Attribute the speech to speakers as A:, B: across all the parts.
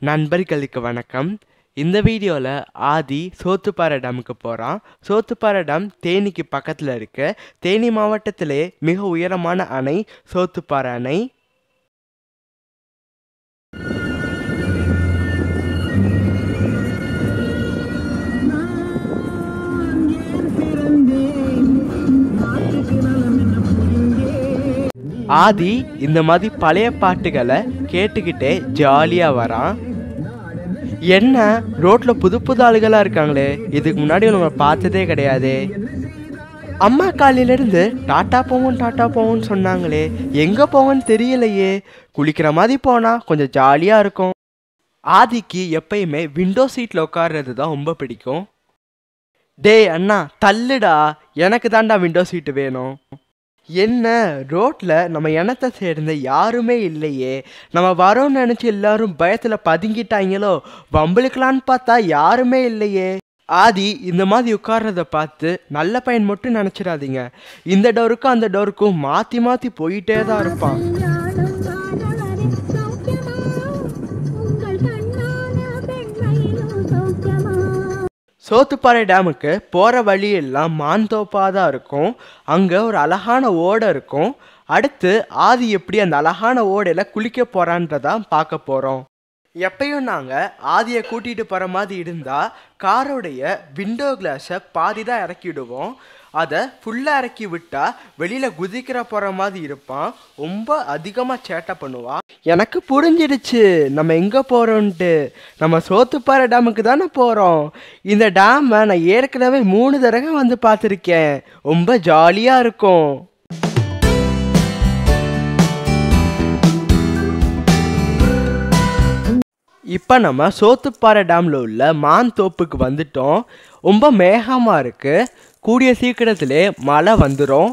A: நண்பர்களுக்கு வணக்கம் இந்த வீடியோவில் ஆதி சோத்துப்பாறை டேமுக்கு போகிறான் சோத்துப்பாறை டேம் தேனிக்கு பக்கத்தில் இருக்கு தேனி மாவட்டத்திலே மிக உயரமான அணை சோத்துப்பாறை அணை ஆதி இந்த மாதிரி பழைய பாட்டுகளை கேட்டுக்கிட்டே ஜாலியாக வரான் என்ன ரோட்ல புது புது ஆளுகளா இருக்காங்களே இதுக்கு முன்னாடி நம்ம பார்த்ததே கிடையாதே அம்மா காலையில இருந்து டாட்டா போவோம் டாட்டா போவோம்னு சொன்னாங்களே எங்க போவோன்னு தெரியலையே குளிக்கிற மாதிரி போனா கொஞ்சம் ஜாலியா இருக்கும் ஆதிக்கு எப்பயுமே விண்டோ சீட்ல உட்கார்றது தான் ரொம்ப பிடிக்கும் டேய் அண்ணா தள்ளுடா எனக்கு தாண்டா விண்டோ சீட்டு வேணும் என்ன ரோட்ல நம்ம இனத்தை சேர்ந்த யாருமே இல்லையே நம்ம வரோம்னு நினைச்சு எல்லாரும் பயத்துல பதுங்கிட்டாங்களோ வம்பளுக்கலான்னு பார்த்தா யாருமே இல்லையே ஆதி இந்த மாதிரி உட்கார்றத பார்த்து நல்ல பையன் மட்டும் நினைச்சிடாதீங்க இந்த டோருக்கும் அந்த டோருக்கும் மாத்தி மாத்தி போயிட்டே தான் இருப்பான்
B: ஞானம் காணவரே சௌக்கியமா உங்கள் கண்ணான பெண்மையிலும் சௌக்கியமா
A: சோத்துப்பாறை டேமுக்கு போகிற வழியெல்லாம் மாந்தோப்பாக தான் இருக்கும் அங்கே ஒரு அழகான ஓடை இருக்கும் அடுத்து ஆதி எப்படி அந்த அழகான ஓடையில் குளிக்க போகிறான்றதான் பார்க்க போகிறோம் எப்பயும் நாங்கள் ஆதியை கூட்டிகிட்டு போகிற மாதிரி இருந்தால் காரோடைய விண்டோ கிளாஸை பாதி தான் இறக்கிடுவோம் அதை ஃபுல்லாக இறக்கி விட்டால் வெளியில் குதிக்கிற போகிற மாதிரி இருப்பான் ரொம்ப அதிகமாக சேட்டை பண்ணுவான் எனக்கு புரிஞ்சிடுச்சு நம்ம எங்கே போகிறோன்ட்டு நம்ம சோத்துப்பாறை டேமுக்கு தானே போகிறோம் இந்த டேமை நான் ஏற்கனவே மூணு தடவை வந்து பார்த்துருக்கேன் ரொம்ப ஜாலியாக இருக்கும் இப்போ நம்ம சோத்துப்பாறை டேமில் உள்ள மான் தோப்புக்கு வந்துட்டோம் ரொம்ப மேகமாக இருக்குது கூடிய சீக்கிரத்திலே மழை வந்துடும்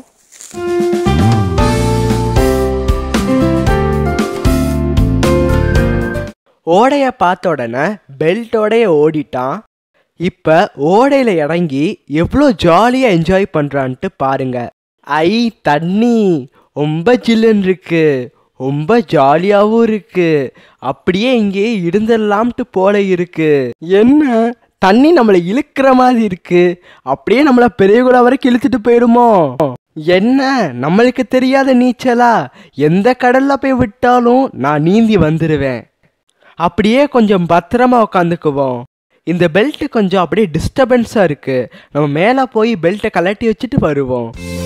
A: ஓடைய பார்த்த உடனே பெல்ட்டோடைய ஓடிட்டான் இப்போ ஓடையில் இறங்கி எவ்வளோ ஜாலியாக என்ஜாய் பண்ணுறான்ட்டு பாருங்க ஐ தண்ணி ரொம்ப ஜில்லுன்னு இருக்கு ரொம்ப ஜாலியாகவும் இருக்கு அப்படியே இங்கே இருந்துடலாம்ட்டு போல இருக்கு என்ன தண்ணி நம்மளை இழுக்கிற மாதிரி இருக்கு அப்படியே நம்மளை பெரியகுளம் வரைக்கும் இழுத்துட்டு போயிடுமோ என்ன நம்மளுக்கு தெரியாத நீச்சலா எந்த கடல்ல போய் விட்டாலும் நான் நீந்தி வந்துடுவேன் அப்படியே கொஞ்சம் பத்திரமா உட்காந்துக்குவோம் இந்த பெல்ட் கொஞ்சம் அப்படியே டிஸ்டர்பன்ஸாக இருக்கு நம்ம மேலே போய் பெல்ட்டை கலட்டி வச்சுட்டு வருவோம்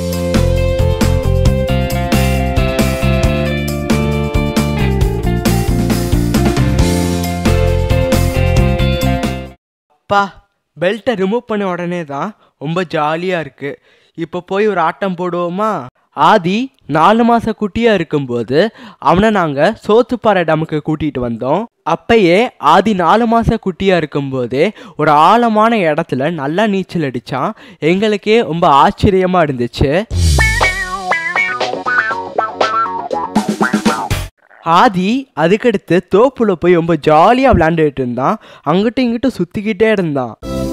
A: அப்பா பெல்ட்டை ரிமூவ் பண்ண உடனே தான் ரொம்ப ஜாலியாக இருக்கு இப்போ போய் ஒரு ஆட்டம் போடுவோமா ஆதி நாலு மாச குட்டியா இருக்கும்போது அவனை நாங்க சோத்துப்பாறை டேமுக்கு கூட்டிட்டு வந்தோம் அப்பயே ஆதி நாலு மாச குட்டியா இருக்கும்போதே ஒரு ஆழமான இடத்துல நல்லா நீச்சல் அடிச்சான் எங்களுக்கே ரொம்ப ஆச்சரியமா இருந்துச்சு ஆதி அதுக்கடுத்து தோப்புல போய் ரொம்ப ஜாலியா விளையாண்டுட்டு இருந்தான் அங்கிட்டும் இங்கிட்டும் சுத்திக்கிட்டே இருந்தான்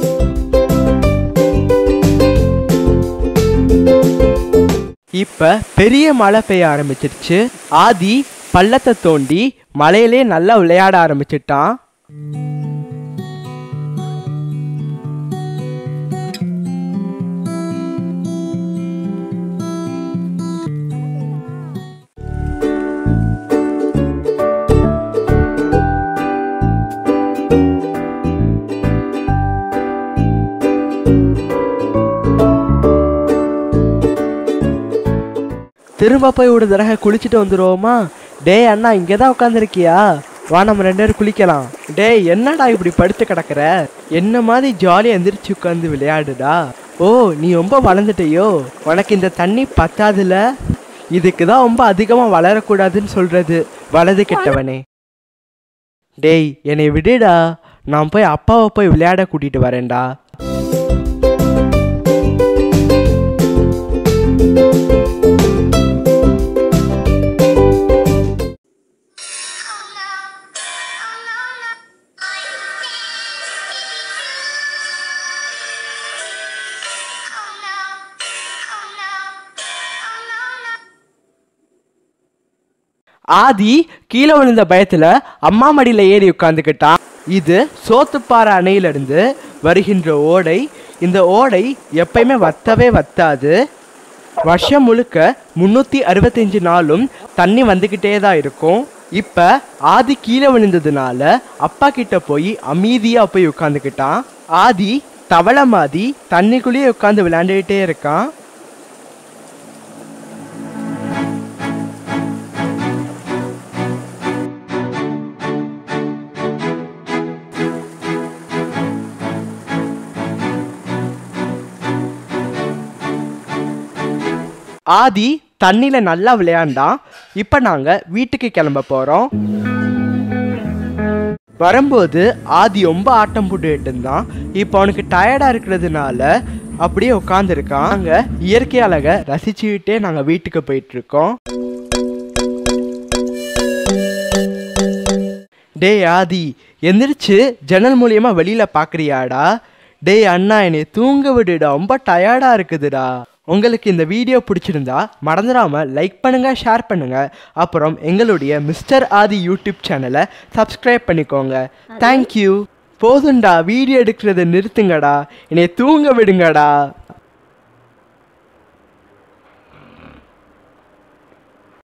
A: இப்ப பெரிய மழை பெய்ய ஆரம்பிச்சிருச்சு ஆதி பள்ளத்தை தோண்டி மலையிலே நல்லா விளையாட ஆரம்பிச்சிட்டான் திரும்ப போய் ஒரு தடவை குளிச்சுட்டு வந்துருவோமா டேய் அண்ணா இங்கே தான் உட்காந்துருக்கியா வா நம்ம ரெண்டு பேரும் குளிக்கலாம் டேய் என்னடா இப்படி படுத்து கிடக்குற என்ன மாதிரி ஜாலியாக எந்திரிச்சு உட்காந்து விளையாடுடா ஓ நீ ரொம்ப வளர்ந்துட்டியோ உனக்கு இந்த தண்ணி பத்தாதுல இதுக்கு தான் ரொம்ப அதிகமாக வளரக்கூடாதுன்னு சொல்றது வலது கெட்டவனே டேய் என்னை விடுடா நான் போய் அப்பாவை போய் விளையாட கூட்டிட்டு வரேன்டா ஆதி கீழே விழுந்த பயத்துல அம்மா மடியில ஏறி உட்காந்துக்கிட்டான் இது சோத்துப்பாறை அணையிலிருந்து வருகின்ற ஓடை இந்த ஓடை எப்பயுமே வத்தவே வத்தாது வருஷம் முழுக்க முந்நூற்றி அறுபத்தஞ்சு நாளும் தண்ணி வந்துக்கிட்டே தான் இருக்கும் இப்போ ஆதி கீழே விழுந்ததுனால அப்பா கிட்ட போய் அமைதியாக போய் உட்காந்துக்கிட்டான் ஆதி தவளை மாதிரி தண்ணிக்குள்ளேயே உட்காந்து விளையாண்டுக்கிட்டே இருக்கான் ஆதி தண்ணியில நல்லா விளையாண்டான் இப்போ நாங்க வீட்டுக்கு கிளம்ப போறோம் வரும்போது ஆதி ரொம்ப ஆட்டம் போட்டுட்டு இருந்தான் இப்போ அவனுக்கு டயர்டா இருக்கிறதுனால அப்படியே உட்காந்துருக்கான் நாங்க இயற்கை அழகை ரசிச்சுக்கிட்டே நாங்க வீட்டுக்கு போயிட்டு இருக்கோம் டேய் ஆதி எந்திரிச்சு ஜன்னல் மூலியமா வெளியில பாக்குறியாடா டேய் அண்ணா என்னை தூங்க விடுடா ரொம்ப டயர்டா இருக்குதுடா உங்களுக்கு இந்த வீடியோ பிடிச்சிருந்தா மறந்துடாம லைக் பண்ணுங்க ஷேர் பண்ணுங்க அப்புறம் எங்களுடைய மிஸ்டர் ஆதி யூடியூப் சேனலை சப்ஸ்கிரைப் பண்ணிக்கோங்க தேங்க்யூ போதும்டா வீடியோ எடுக்கிறத நிறுத்துங்கடா என்னை தூங்க விடுங்கடா